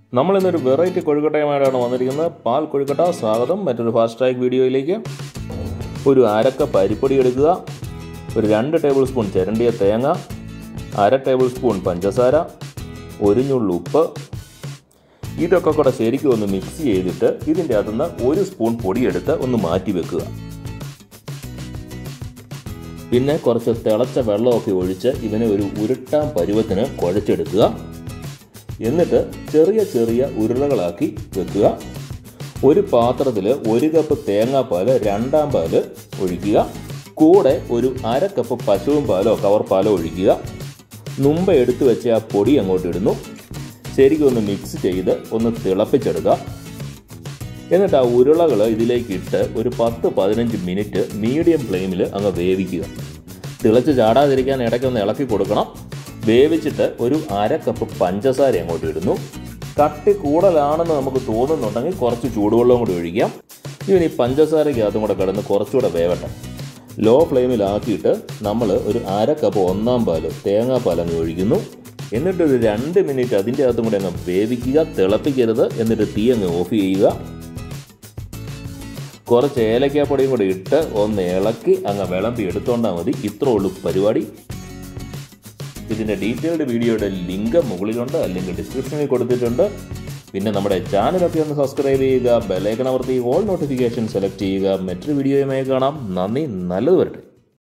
നമ്മൾ ഇന്നൊരു വെറൈറ്റി കൊഴുക്കട്ടയുമായിട്ടാണ് വന്നിരിക്കുന്നത് പാൽ കൊഴുക്കട്ട സ്വാഗതം മറ്റൊരു ഫാസ്റ്റ് ട്രാക്ക് വീഡിയോയിലേക്ക് ഒരു അരക്കപ്പ് അരിപ്പൊടി എടുക്കുക ഒരു രണ്ട് ടേബിൾ സ്പൂൺ ചിരണ്ടിയ തേങ്ങ അര ടേബിൾ സ്പൂൺ പഞ്ചസാര ഒരു ഞുള്ളു ഉപ്പ് ഇതൊക്കെ കൂടെ ശരിക്കും ഒന്ന് മിക്സ് ചെയ്തിട്ട് ഇതിൻ്റെ അകത്തുനിന്ന് ഒരു സ്പൂൺ പൊടിയെടുത്ത് ഒന്ന് മാറ്റി വെക്കുക പിന്നെ കുറച്ച് തിളച്ച വെള്ളമൊക്കെ ഒഴിച്ച് ഇതിനെ ഒരു ഉരുട്ടാൻ പരുവത്തിന് കുഴച്ചെടുക്കുക എന്നിട്ട് ചെറിയ ചെറിയ ഉരുളകളാക്കി വെക്കുക ഒരു പാത്രത്തിൽ ഒരു കപ്പ് തേങ്ങാപ്പാൽ രണ്ടാം പാല് ഒഴിക്കുക കൂടെ ഒരു അര കപ്പ് പശുവും പാലോ കവർ പാലോ ഒഴിക്കുക മുമ്പ് എടുത്തു വെച്ച ആ പൊടി അങ്ങോട്ട് ഇടുന്നു ശരിക്കും ഒന്ന് മിക്സ് ചെയ്ത് ഒന്ന് തിളപ്പിച്ചെടുക്കുക എന്നിട്ട് ആ ഉരുളകൾ ഇതിലേക്ക് ഇട്ട് ഒരു പത്ത് പതിനഞ്ച് മിനിറ്റ് മീഡിയം ഫ്ലെയിമിൽ അങ്ങ് വേവിക്കുക തിളച്ച് ചാടാതിരിക്കാൻ ഇടയ്ക്കൊന്ന് ഇളക്കി കൊടുക്കണം വേവിച്ചിട്ട് ഒരു അര കപ്പ് പഞ്ചസാര അങ്ങോട്ട് ഇടുന്നു കട്ടി കൂടുതലാണെന്ന് നമുക്ക് തോന്നുന്നുണ്ടെങ്കിൽ കുറച്ച് ചൂടുവെള്ളം കൂടി ഒഴിക്കാം ഇവന് ഈ പഞ്ചസാരയ്ക്കകത്തും കൂടെ കിടന്ന് കുറച്ചുകൂടെ വേവട്ടെ ലോ ഫ്ലെയിമിലാക്കിയിട്ട് നമ്മൾ ഒരു അര കപ്പ് ഒന്നാം പാല് തേങ്ങാപ്പാൽ അങ്ങ് ഒഴിക്കുന്നു എന്നിട്ട് ഒരു രണ്ട് മിനിറ്റ് അതിൻ്റെ അകത്തും കൂടെ അങ്ങ് വേവിക്കുക തിളപ്പിക്കരുത് എന്നിട്ട് തീ അങ്ങ് ഓഫ് ചെയ്യുക കുറച്ച് ഏലക്കാപ്പൊടിയും കൂടി ഇട്ട് ഒന്ന് ഇളക്കി അങ്ങ് വിളമ്പി എടുത്തോണ്ടാൽ മതി ഇത്ര ഉള്ളൂ പരിപാടി ഇതിൻ്റെ ഡീറ്റെയിൽഡ് വീഡിയോയുടെ ലിങ്ക് മുകളിലുണ്ട് അല്ലെങ്കിൽ ഡിസ്ക്രിപ്ഷനിൽ കൊടുത്തിട്ടുണ്ട് പിന്നെ നമ്മുടെ ചാനലൊക്കെ ഒന്ന് സബ്സ്ക്രൈബ് ചെയ്യുക ബെലൈക്കൺ അമർത്തി ഓൾ നോട്ടിഫിക്കേഷൻ സെലക്ട് ചെയ്യുക മറ്റൊരു വീഡിയോയുമായി കാണാം നന്ദി നല്ലത് വരട്ടെ